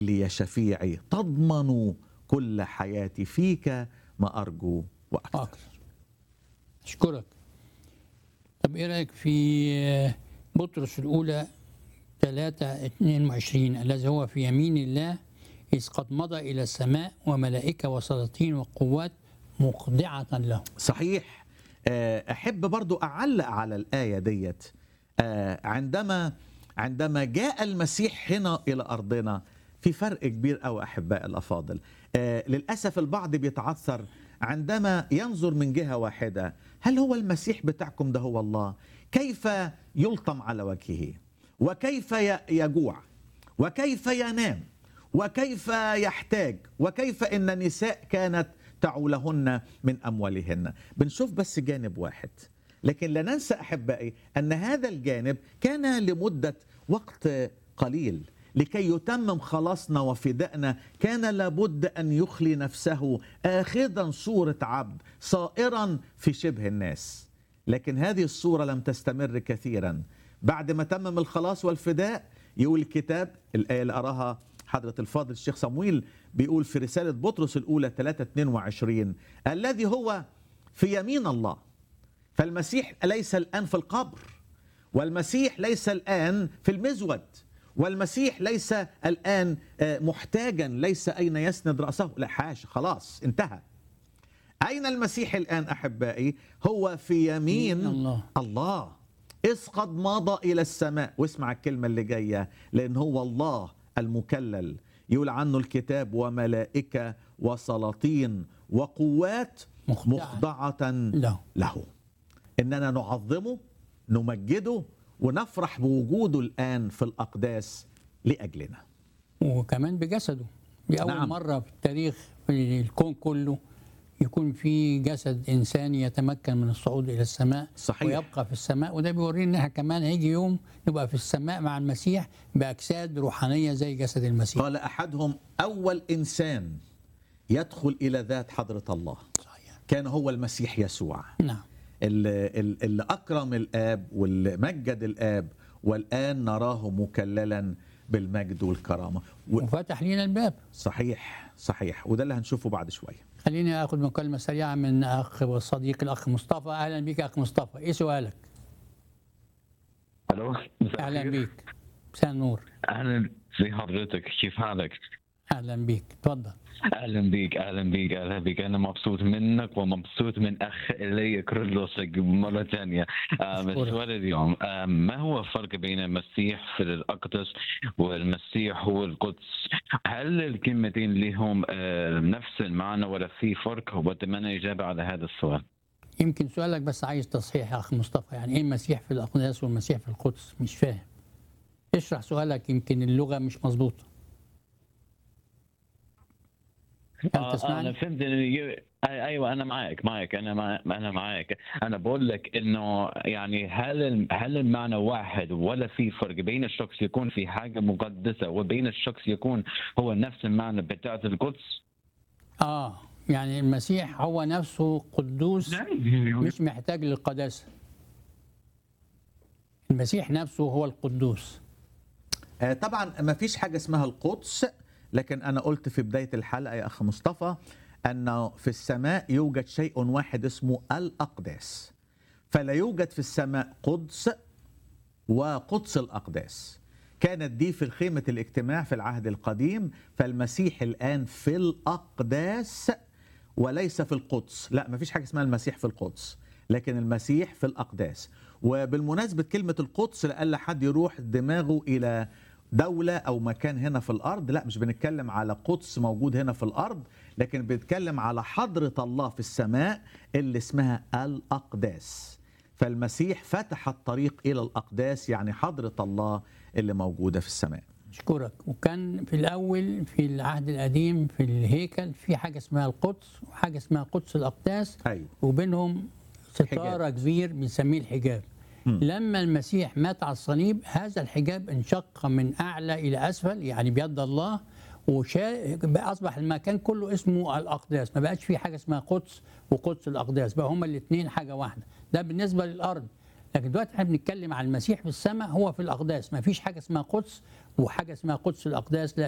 لي يا شفيعي تضمن كل حياتي فيك ما أرجو وأكثر أكثر أشكرك طب إيه رأيك في بطرس الأولى 3 22 الذي هو في يمين الله إذ قد مضى إلى السماء وملائكة وسلاطين وقوات مخضعة له صحيح آه، أحب برضو أعلق على الآية ديت آه، عندما عندما جاء المسيح هنا إلى أرضنا في فرق كبير أوي أحباء الأفاضل آه، للأسف البعض بيتعثر عندما ينظر من جهة واحدة هل هو المسيح بتاعكم ده هو الله كيف يلطم على وجهه وكيف ي- يجوع وكيف ينام وكيف يحتاج وكيف ان نساء كانت تعولهن من اموالهن بنشوف بس جانب واحد لكن لا ننسى احبائي ان هذا الجانب كان لمده وقت قليل لكي يتمم خلاصنا وفدائنا كان لابد ان يخلي نفسه اخذا صوره عبد صائرا في شبه الناس لكن هذه الصوره لم تستمر كثيرا بعد ما تمم الخلاص والفداء يقول الكتاب الايه اللي اراها حضره الفاضل الشيخ صمويل بيقول في رساله بطرس الاولى 3 22 الذي هو في يمين الله فالمسيح ليس الان في القبر والمسيح ليس الان في المزود والمسيح ليس الان آه، محتاجا ليس اين يسند راسه لا حاشا خلاص انتهى اين المسيح الان احبائي هو في يمين يمين الله. الله إذ قد مضى إلى السماء واسمع الكلمة اللي جاية لأن هو الله المكلل يقول عنه الكتاب وملائكة وسلاطين وقوات مخضعة. مخضعة له له إننا نعظمه نمجده ونفرح بوجوده الآن في الأقداس لأجلنا وكمان بجسده دي أول نعم. نعم. مرة في التاريخ في الكون كله يكون في جسد إنساني يتمكن من الصعود إلى السماء صحيح. ويبقى في السماء وده بيورينا إن إحنا كمان هيجي يوم نبقى في السماء مع المسيح بأجساد روحانية زي جسد المسيح قال أحدهم أول إنسان يدخل إلى ذات حضرة الله صحيح كان هو المسيح يسوع نعم اللي, اللي أكرم الآب واللي مجد الآب والآن نراه مكللا بالمجد والكرامة و- وفتح لينا الباب صحيح صحيح وده اللي هنشوفه بعد شوية خليني اخذ مكالمه سريعه من اخ وصديق الاخ مصطفى اهلا بك يا اخ مصطفى ايه سؤالك الو مساء اهلا الخير. بك مساء النور اهلا زي حضرتك كيف حالك؟ اهلا بك تفضل اهلا بيك اهلا بيك اهلا بيك انا مبسوط منك ومبسوط من اخ الي كرولوس مره ثانيه آم، أشكرك. السؤال اليوم آم، ما هو الفرق بين المسيح في الاقدس والمسيح هو القدس؟ هل الكلمتين لهم آه، نفس المعنى ولا في فرق؟ واتمنى اجابه على هذا السؤال. يمكن سؤالك بس عايز تصحيح يا اخ مصطفى يعني ايه المسيح في الاقداس والمسيح في القدس مش فاهم اشرح سؤالك يمكن اللغه مش مظبوطه هل آه، انا تسمعني فهمت إنه ي- أي- ايوه انا معك معك انا مع... انا معك انا بقول لك انه يعني هل الم- هل المعنى واحد ولا في فرق بين الشخص يكون في حاجه مقدسه وبين الشخص يكون هو نفس المعنى بتاعت القدس اه يعني المسيح هو نفسه قدوس مش محتاج للقداسه المسيح نفسه هو القدوس آه، طبعا ما فيش حاجة اسمها القدس لكن أنا قلت في بداية الحلقة يا أخ مصطفى أنه في السماء يوجد شيء واحد اسمه الأقداس فلا يوجد في السماء قدس وقدس الأقداس كانت دي في خيمة الاجتماع في العهد القديم فالمسيح الآن في الأقداس وليس في القدس لا ما فيش حاجة اسمها المسيح في القدس لكن المسيح في الأقداس وبالمناسبة كلمة القدس لألا حد يروح دماغه إلى دولة أو مكان هنا في الأرض لا مش بنتكلم على قدس موجود هنا في الأرض لكن بنتكلم على حضرة الله في السماء اللي اسمها الأقداس فالمسيح فتح الطريق إلى الأقداس يعني حضرة الله اللي موجودة في السماء أشكرك وكان في الأول في العهد القديم في الهيكل في حاجة اسمها القدس وحاجة اسمها قدس الأقداس أيوه وبينهم ستارة حجاب. كبير بنسميه الحجاب لما المسيح مات على الصليب هذا الحجاب انشق من أعلى إلى أسفل يعني بيد الله وشا... بقى أصبح المكان كله اسمه الأقداس ما بقاش في حاجة اسمها قدس وقدس الأقداس بقى هما الاثنين حاجة واحدة ده بالنسبة للأرض لكن دلوقتي احنا بنتكلم عن المسيح في السماء هو في الأقداس ما فيش حاجة اسمها قدس وحاجة اسمها قدس الأقداس لا